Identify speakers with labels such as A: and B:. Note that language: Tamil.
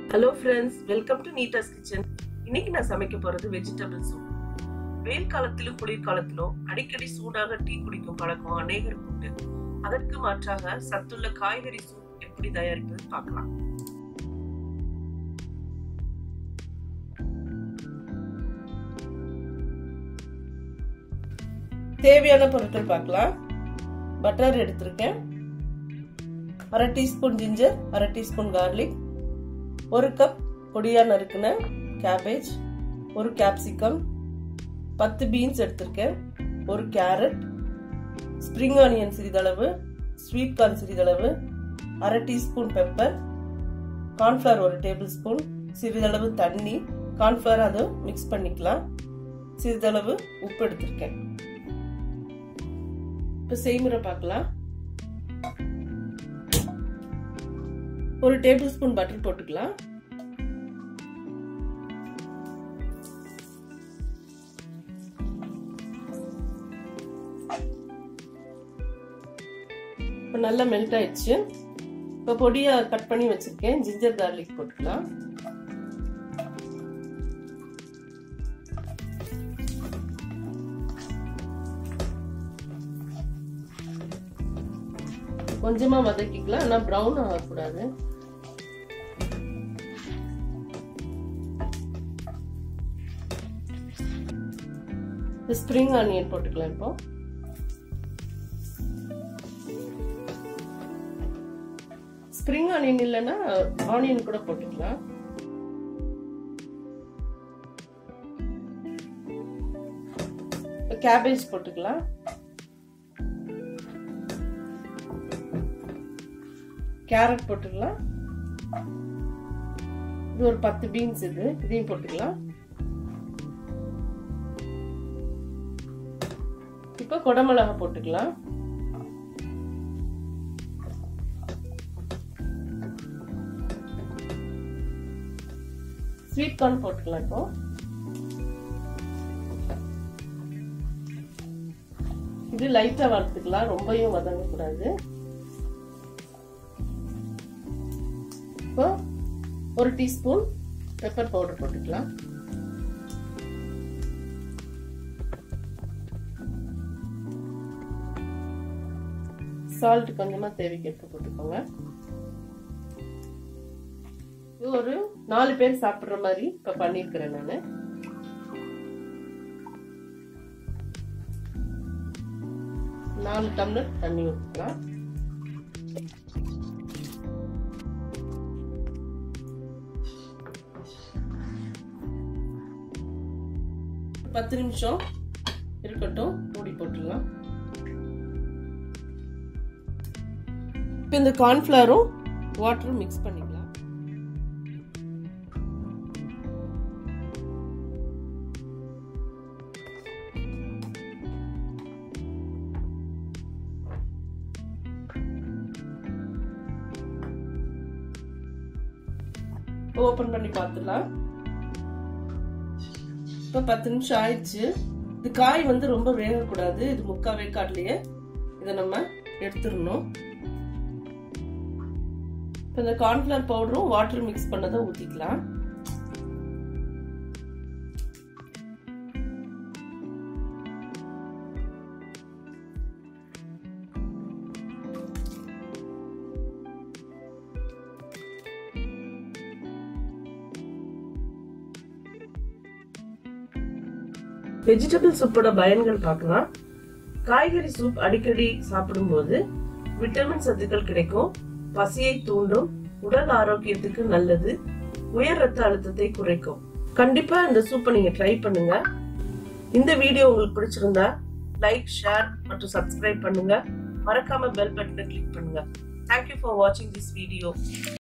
A: hello friends welcome to Neeta's kitchen இன்னைக்கு நான் சமைக்க போறது வெஜிடபிள் சூப் வெயில் காலத்திலும் குளிர்காலத்திலும் அடிக்கடி சூடாக டீ குடிக்கும் பழக்கம் அநேகருக்கு உண்டு அதற்கு மாற்றாக சத்துள்ள காய்கறி சூப் எப்படி தயாரிப்பது பார்க்கலாம் தேவையான பொருட்கள் பார்க்கலாம் பட்டர் எடுத்திருக்கேன் அரை டீஸ்பூன் ஜிஞ்சர் அரை டீஸ்பூன் கார்லிக் ஒரு கப் பொடியா நறுக்குன கேபேஜ் ஒரு கேப்சிகம் பத்து பீன்ஸ் எடுத்திருக்கேன் ஒரு கேரட் ஸ்ப்ரிங் ஆனியன் சிறிதளவு ஸ்வீட் கார்ன் சிறிதளவு அரை டீஸ்பூன் பெப்பர் கார்ன்ஃப்ளவர் ஒரு டேபிள் ஸ்பூன் சிறிதளவு தண்ணி கார்ன்ஃப்ளவர் அதை மிக்ஸ் பண்ணிக்கலாம் சிறிதளவு உப்பு எடுத்திருக்கேன் இப்போ செய்முறை பார்க்கலாம் ஒரு டேபிள் ஸ்பூன் பட்டர் போட்டுக்கலாம் இப்போ நல்லா மெல்ட் ஆயிடுச்சு இப்போ பொடியா கட் பண்ணி வச்சிருக்கேன் ஜிஞ்சர் கார்லிக் போட்டுக்கலாம் கொஞ்சமா வதக்கிக்கலாம் ஆனா ப்ரௌன் ஆகக்கூடாது ஸ்ப்ரிங் ஆனியன் போட்டுக்கலாம் இப்போ ஸ்ப்ரிங் ஆனியன் இல்லைன்னா ஆனியன் கூட போட்டுக்கலாம் கேபேஜ் போட்டுக்கலாம் கேரட் போட்டுக்கலாம் இது ஒரு பத்து பீன்ஸ் இது இதையும் போட்டுக்கலாம் இப்ப குடமிளகா போட்டுக்கலாம் ஸ்வீட் கார்ன் போட்டுக்கலாம் இப்போ இது லைட்டா வறுத்துக்கலாம் ரொம்பவும் வதங்க கூடாது இப்போ ஒரு டீஸ்பூன் பெப்பர் பவுடர் போட்டுக்கலாம் சால்ட் கொஞ்சமா தேவைக்கு எடுத்து போட்டுக்கோங்க இது ஒரு நாலு பேர் சாப்பிடுற மாதிரி இப்ப பண்ணிருக்கிறேன் நானு நாலு டம்ளர் தண்ணி ஊற்றிக்கலாம் பத்து நிமிஷம் இருக்கட்டும் மூடி போட்டுடலாம் இப்போ இந்த கார்ன்ஃப்ளவரும் வாட்டரும் மிக்ஸ் பண்ணிக்கலாம் ஓபன் பண்ணி பார்த்துடலாம் இப்ப பத்து நிமிஷம் ஆயிடுச்சு இது காய் வந்து ரொம்ப வேகக்கூடாது இது முக்கா வேக்காட்லயே இதை நம்ம எடுத்துடணும் இப்ப இந்த கார்ன்ஃபிளவர் பவுடரும் வாட்டர் மிக்ஸ் பண்ணதை ஊத்திக்கலாம் வெஜிடபிள் சூப்போட பயன்கள் பார்க்கலாம் காய்கறி சூப் அடிக்கடி சாப்பிடும்போது விட்டமின் சத்துக்கள் கிடைக்கும் பசியை தூண்டும் உடல் ஆரோக்கியத்துக்கு நல்லது உயர் ரத்த அழுத்தத்தை குறைக்கும் கண்டிப்பா இந்த சூப்பை நீங்க ட்ரை பண்ணுங்க இந்த வீடியோ உங்களுக்கு பிடிச்சிருந்தா லைக் ஷேர் மற்றும் சப்ஸ்கிரைப் பண்ணுங்க மறக்காம பெல் பட்டனை கிளிக் பண்ணுங்க தேங்க்யூ ஃபார் வாட்சிங் திஸ் வீடியோ